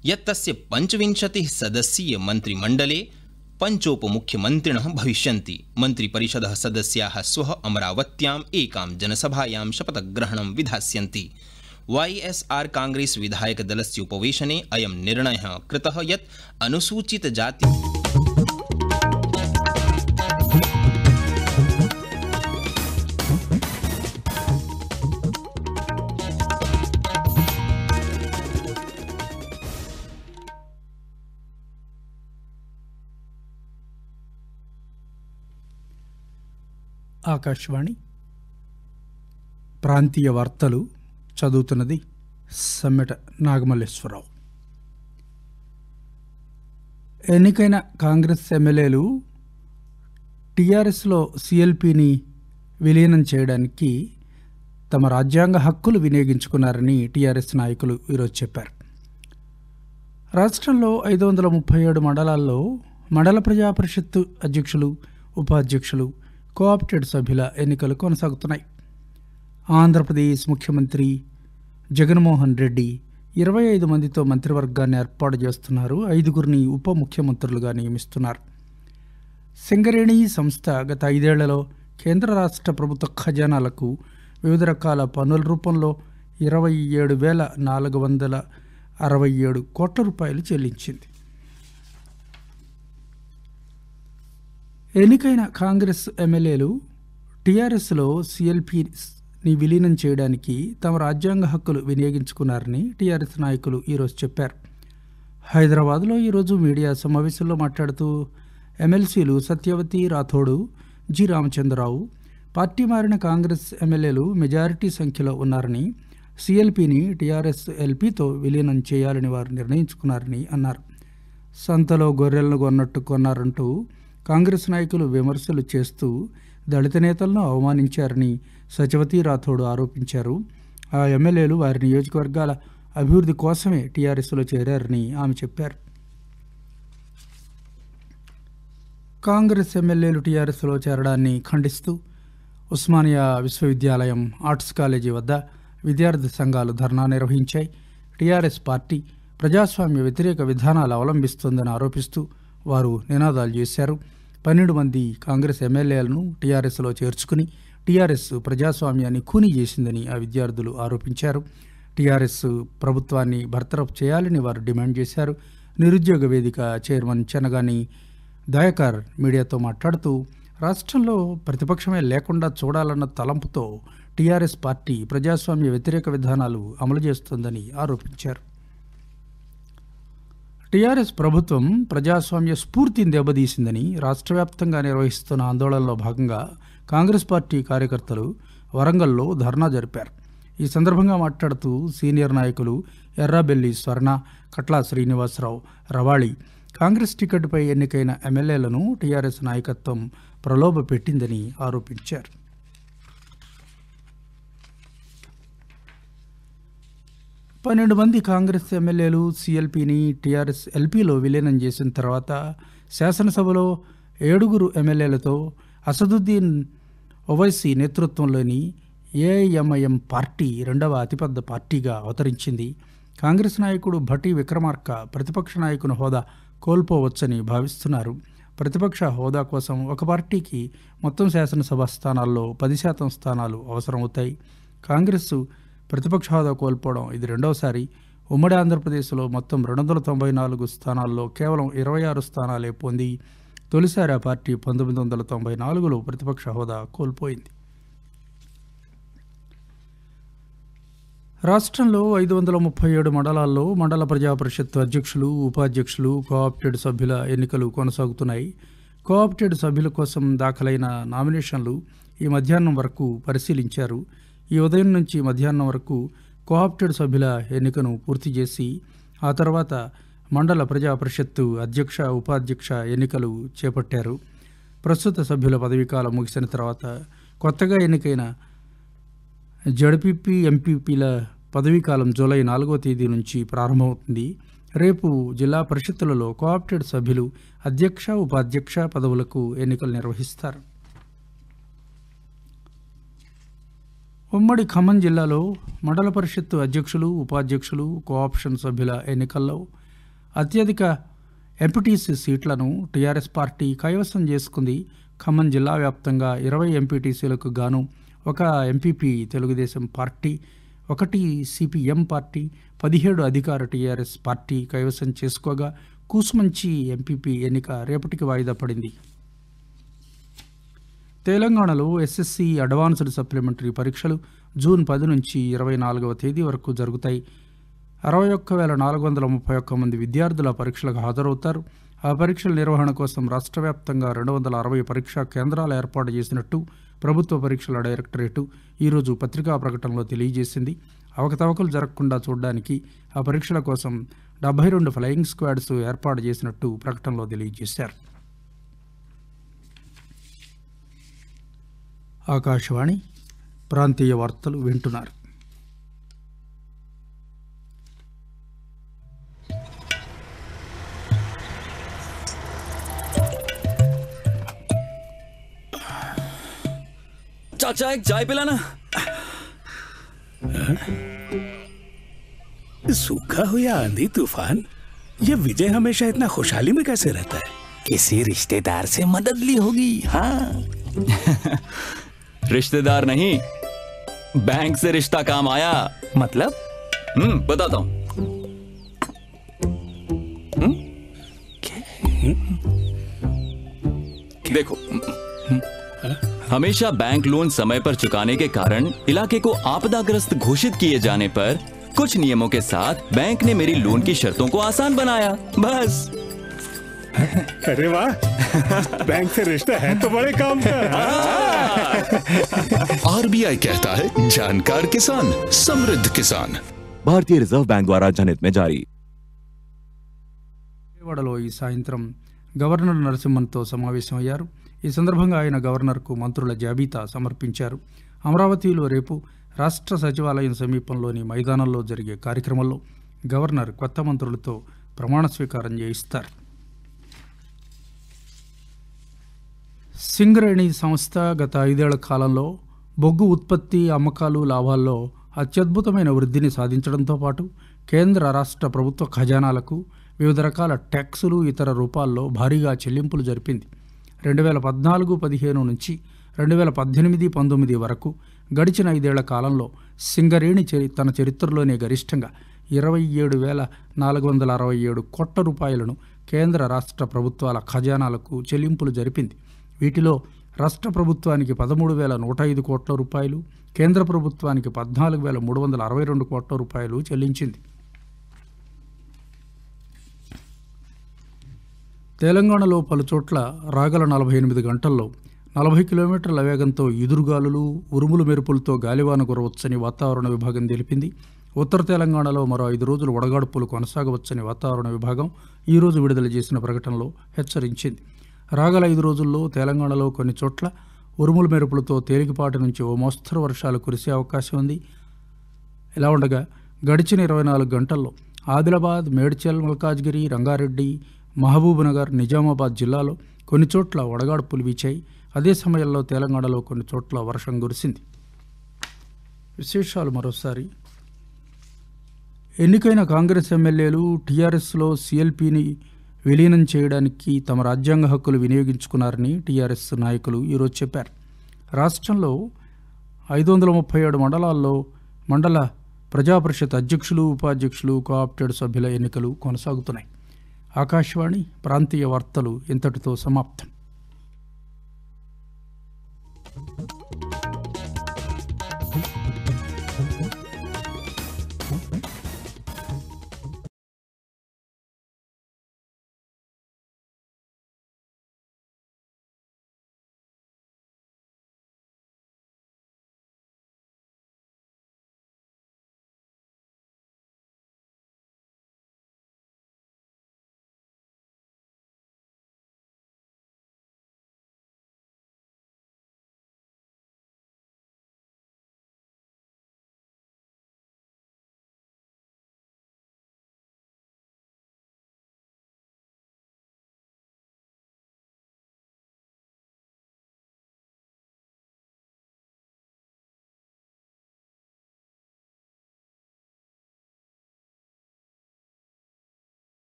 यत् तस्य पञ्चविंशतिः सदस्यीय मन्त्रिमण्डले पञ्चोपमुख्यमन्त्रिणः भविष्यन्ति मन्त्रिपरिषदः सदस्याः श्वः अमरावत्याम् एकां जनसभायां शपथग्रहणं विधास्यन्ति वाईएसआर कांग्रेस विधायकदलस्य उपवेशने अयं निर्णयः कृतः यत् अनुसूचितजाति ఆకాశవాణి ప్రాంతీయ వార్తలు చదువుతున్నది సమ్మెట నాగమల్లేశ్వరరావు ఎన్నికైన కాంగ్రెస్ ఎమ్మెల్యేలు టీఆర్ఎస్లో సిఎల్పిని విలీనం చేయడానికి తమ రాజ్యాంగ హక్కులు వినియోగించుకున్నారని టీఆర్ఎస్ నాయకులు ఈరోజు చెప్పారు రాష్ట్రంలో ఐదు వందల ముప్పై ఏడు మండలాల్లో మండల ప్రజా పరిషత్తు అధ్యక్షులు ఉపాధ్యక్షులు కోఆప్టెడ్ సభ్యుల ఎన్నికలు కొనసాగుతున్నాయి ఆంధ్రప్రదేశ్ ముఖ్యమంత్రి జగన్మోహన్ రెడ్డి ఇరవై ఐదు మందితో మంత్రివర్గాన్ని ఏర్పాటు చేస్తున్నారు ఐదుగురిని ఉప ముఖ్యమంత్రులుగా నియమిస్తున్నారు సింగరేణి సంస్థ గత ఐదేళ్లలో కేంద్ర రాష్ట్ర ప్రభుత్వ ఖజానాలకు వివిధ రకాల పన్నుల రూపంలో ఇరవై ఏడు వేల నాలుగు వందల అరవై ఏడు కోట్ల రూపాయలు చెల్లించింది ఎన్నికైన కాంగ్రెస్ ఎమ్మెల్యేలు టీఆర్ఎస్లో సిఎల్పిని విలీనం చేయడానికి తమ రాజ్యాంగ హక్కులు వినియోగించుకున్నారని టీఆర్ఎస్ నాయకులు ఈరోజు చెప్పారు హైదరాబాద్లో ఈరోజు మీడియా సమావేశంలో మాట్లాడుతూ ఎమ్మెల్సీలు సత్యవతి రాథోడు జి రామచంద్రరావు పార్టీ మారిన కాంగ్రెస్ ఎమ్మెల్యేలు మెజారిటీ సంఖ్యలో ఉన్నారని సిఎల్పిని టీఆర్ఎస్ ఎల్పితో విలీనం చేయాలని వారు నిర్ణయించుకున్నారని అన్నారు సంతలో గొర్రెలను కొన్నట్టు కొన్నారంటూ కాంగ్రెస్ నాయకులు విమర్శలు చేస్తూ దళిత నేతలను అవమానించారని సచవతి రాథోడ్ ఆరోపించారు ఆ ఎమ్మెల్యేలు వారి నియోజకవర్గాల అభివృద్ధి కోసమే టీఆర్ఎస్లో చేరారని ఆమె చెప్పారు కాంగ్రెస్ ఎమ్మెల్యేలు టీఆర్ఎస్లో చేరడాన్ని ఖండిస్తూ ఉస్మానియా విశ్వవిద్యాలయం ఆర్ట్స్ కాలేజీ వద్ద విద్యార్థి సంఘాలు ధర్నా నిర్వహించాయి టీఆర్ఎస్ పార్టీ ప్రజాస్వామ్య వ్యతిరేక విధానాలు అవలంబిస్తోందని ఆరోపిస్తూ వారు నినాదాలు చేశారు పన్నెండు మంది కాంగ్రెస్ ఎమ్మెల్యేలను టీఆర్ఎస్లో చేర్చుకుని టీఆర్ఎస్ ప్రజాస్వామ్యాన్ని ఖూనీ చేసిందని ఆ విద్యార్థులు ఆరోపించారు టీఆర్ఎస్ ప్రభుత్వాన్ని బర్తరఫ్ చేయాలని వారు డిమాండ్ చేశారు నిరుద్యోగ వేదిక చైర్మన్ చెనగాని దయాకర్ మీడియాతో మాట్లాడుతూ రాష్ట్రంలో ప్రతిపక్షమే లేకుండా చూడాలన్న తలంపుతో టీఆర్ఎస్ పార్టీ ప్రజాస్వామ్య వ్యతిరేక విధానాలు అమలు చేస్తోందని ఆరోపించారు టీఆర్ఎస్ ప్రభుత్వం ప్రజాస్వామ్య స్ఫూర్తిని దెబ్బతీసిందని రాష్ట్ర వ్యాప్తంగా నిర్వహిస్తున్న ఆందోళనలో భాగంగా కాంగ్రెస్ పార్టీ కార్యకర్తలు వరంగల్లో ధర్నా జరిపారు ఈ సందర్భంగా మాట్లాడుతూ సీనియర్ నాయకులు ఎర్రాబెల్లి స్వర్ణ కట్లా శ్రీనివాసరావు రవాళి కాంగ్రెస్ టికెట్పై ఎన్నికైన ఎమ్మెల్యేలను టీఆర్ఎస్ నాయకత్వం ప్రలోభ పెట్టిందని ఆరోపించారు పన్నెండు మంది కాంగ్రెస్ ఎమ్మెల్యేలు సిఎల్పిని టీఆర్ఎస్ ఎల్పీలో విలీనం చేసిన తర్వాత శాసనసభలో ఏడుగురు ఎమ్మెల్యేలతో అసదుద్దీన్ ఓవైసీ నేతృత్వంలోని ఏఐఎంఐఎం పార్టీ రెండవ అతిపెద్ద పార్టీగా అవతరించింది కాంగ్రెస్ నాయకుడు భట్టి విక్రమార్క ప్రతిపక్ష నాయకుని హోదా కోల్పోవచ్చని భావిస్తున్నారు ప్రతిపక్ష హోదా కోసం ఒక పార్టీకి మొత్తం శాసనసభ స్థానాల్లో పది శాతం స్థానాలు అవసరమవుతాయి కాంగ్రెస్ ప్రతిపక్ష హోదా కోల్పోవడం ఇది రెండవసారి ఉమ్మడి ఆంధ్రప్రదేశ్లో మొత్తం రెండు వందల తొంభై నాలుగు స్థానాల్లో కేవలం ఇరవై ఆరు స్థానాలే పొంది తొలిసారి ఆ పార్టీ పంతొమ్మిది వందల తొంభై నాలుగులో ప్రతిపక్ష హోదా కోల్పోయింది రాష్ట్రంలో ఐదు వందల ముప్పై ఏడు మండలాల్లో మండల ప్రజా పరిషత్ అధ్యక్షులు ఉపాధ్యక్షులు కోఆప్టెడ్ సభ్యుల ఎన్నికలు కొనసాగుతున్నాయి కోఆప్టెడ్ సభ్యుల కోసం దాఖలైన నామినేషన్లు ఈ మధ్యాహ్నం వరకు పరిశీలించారు ఈ ఉదయం నుంచి మధ్యాహ్నం వరకు కోఆప్టెడ్ సభ్యుల ఎన్నికను పూర్తి చేసి ఆ తర్వాత మండల ప్రజా పరిషత్తు అధ్యక్ష ఉపాధ్యక్ష ఎన్నికలు చేపట్టారు ప్రస్తుత సభ్యుల పదవీకాలం ముగిసిన తర్వాత కొత్తగా ఎన్నికైన జడ్పీపీ ఎంపీపీల పదవీకాలం జూలై నాలుగో తేదీ నుంచి ప్రారంభమవుతుంది రేపు జిల్లా పరిషత్తులలో కోఆప్టెడ్ సభ్యులు అధ్యక్ష ఉపాధ్యక్ష పదవులకు ఎన్నికలు నిర్వహిస్తారు ఉమ్మడి ఖమ్మం జిల్లాలో మండల పరిషత్తు అధ్యక్షులు ఉపాధ్యక్షులు కోఆప్షన్ సభ్యుల ఎన్నికల్లో అత్యధిక ఎంపీటీసీ సీట్లను టీఆర్ఎస్ పార్టీ కైవసం చేసుకుంది ఖమ్మం జిల్లా వ్యాప్తంగా ఇరవై ఎంపీటీసీలకు గాను ఒక ఎంపీపీ తెలుగుదేశం పార్టీ ఒకటి సిపిఎం పార్టీ పదిహేడు అధికార టీఆర్ఎస్ పార్టీ కైవసం చేసుకోగా కూసుమంచి ఎంపీపీ ఎన్నిక రేపటికి వాయిదా పడింది తెలంగాణలో ఎస్ఎస్సి అడ్వాన్స్డ్ సప్లిమెంటరీ పరీక్షలు జూన్ పది నుంచి ఇరవై నాలుగవ తేదీ వరకు జరుగుతాయి అరవై ఒక్క వేల నాలుగు వందల ముప్పై ఒక్క మంది విద్యార్థుల పరీక్షలకు హాజరవుతారు ఆ పరీక్షల నిర్వహణ కోసం రాష్ట్ర వ్యాప్తంగా రెండు వందల అరవై పరీక్షా కేంద్రాలు ఏర్పాటు చేసినట్టు ప్రభుత్వ పరీక్షల డైరెక్టరేటు ఈరోజు పత్రికా ప్రకటనలో తెలియజేసింది అవకతవకలు జరగకుండా చూడడానికి ఆ పరీక్షల కోసం డెబ్బై రెండు ఫ్లయింగ్ స్క్వాడ్స్ ఏర్పాటు చేసినట్టు ప్రకటనలో తెలియజేశారు ఆకాశవాణి ప్రాంతీయ వార్తలు వింటున్నారు चाचा एक चाय पिलाना सूखा हो या आंधी तूफान ये विजय हमेशा इतना खुशहाली में कैसे रहता है किसी रिश्तेदार से मदद ली होगी हाँ रिश्तेदार नहीं बैंक से रिश्ता काम आया मतलब हम्म बताता हूं हम्म? देखो हमेशा बैंक लोन समय पर चुकाने के कारण इलाके को आपदाग्रस्त घोषित किए जाने पर कुछ नियमों के साथ बैंक ने मेरी लोन की शर्तों को आसान बनाया बस अरे वाह बैंक से रिश्ता है तो बड़े काम का आरबीआई कहता है जानकार किसान समृद्ध किसान भारतीय रिजर्व बैंक द्वारा जनहित में जारी విజయవాడలో ఈ సాయంత్రం గవర్నర్ నరసింహన్తో సమావేశమయ్యారు ఈ సందర్భంగా ఆయన గవర్నర్కు మంత్రుల జాబితా సమర్పించారు అమరావతిలో రేపు రాష్ట్ర సచివాలయం సమీపంలోని మైదానంలో జరిగే కార్యక్రమంలో గవర్నర్ కొత్త మంత్రులతో ప్రమాణ స్వీకారం చేయిస్తారు సింగరేణి సంస్థ గత ఐదేళ్ల కాలంలో బొగ్గు ఉత్పత్తి అమ్మకాలు లాభాల్లో అత్యద్భుతమైన వృద్ధిని సాధించడంతో పాటు కేంద్ర రాష్ట్ర ప్రభుత్వ ఖజానాలకు వివిధ రకాల ట్యాక్సులు ఇతర రూపాల్లో భారీగా చెల్లింపులు జరిపింది రెండు వేల పద్నాలుగు పదిహేను నుంచి రెండు వేల పద్దెనిమిది పంతొమ్మిది వరకు గడిచిన ఐదేళ్ల కాలంలో సింగరేణి చరి తన చరిత్రలోనే గరిష్టంగా ఇరవై ఏడు వేల నాలుగు వందల అరవై ఏడు కోట్ల రూపాయలను కేంద్ర రాష్ట్ర ప్రభుత్వాల ఖజానాలకు చెల్లింపులు జరిపింది వీటిలో రాష్ట్ర ప్రభుత్వానికి పదమూడు వేల నూట ఐదు కోట్ల రూపాయలు కేంద్ర ప్రభుత్వానికి పద్నాలుగు వేల మూడు వందల అరవై రెండు కోట్ల రూపాయలు చెల్లించింది తెలంగాణలో పలుచోట్ల రాగల నలభై ఎనిమిది గంటల్లో నలభై కిలోమీటర్ల వేగంతో ఎదురుగాలులు ఉరుములు మెరుపులతో గాలివాన కురవచ్చని వాతావరణ విభాగం తెలిపింది ఉత్తర తెలంగాణలో మరో ఐదు రోజులు వడగాడుపులు కొనసాగవచ్చని వాతావరణ విభాగం ఈరోజు విడుదల చేసిన ప్రకటనలో హెచ్చరించింది రాగల ఐదు రోజుల్లో తెలంగాణలో కొన్ని చోట్ల ఉరుములు మెరుపులతో తేలికపాటి నుంచి ఓ మోస్తరు వర్షాలు కురిసే అవకాశం ఉంది ఇలా ఉండగా గడిచిన ఇరవై నాలుగు గంటల్లో ఆదిలాబాద్ మేడ్చల్ మల్కాజ్గిరి రంగారెడ్డి మహబూబ్నగర్ నిజామాబాద్ జిల్లాలో కొన్ని చోట్ల వడగాడ్పులు వీచాయి అదే సమయంలో తెలంగాణలో కొన్ని చోట్ల వర్షం కురిసింది విశేషాలు మరోసారి ఎన్నికైన కాంగ్రెస్ ఎమ్మెల్యేలు టీఆర్ఎస్లో సీఎల్పీని విలీనం చేయడానికి తమ రాజ్యాంగ హక్కులు వినియోగించుకున్నారని టీఆర్ఎస్ నాయకులు ఈరోజు చెప్పారు రాష్ట్రంలో ఐదు వందల ముప్పై ఏడు మండలాల్లో మండల ప్రజాపరిషత్ అధ్యక్షులు ఉపాధ్యక్షులు కోఆప్టెడ్ సభ్యుల ఎన్నికలు కొనసాగుతున్నాయి ఆకాశవాణి ప్రాంతీయ వార్తలు ఇంతటితో సమాప్తం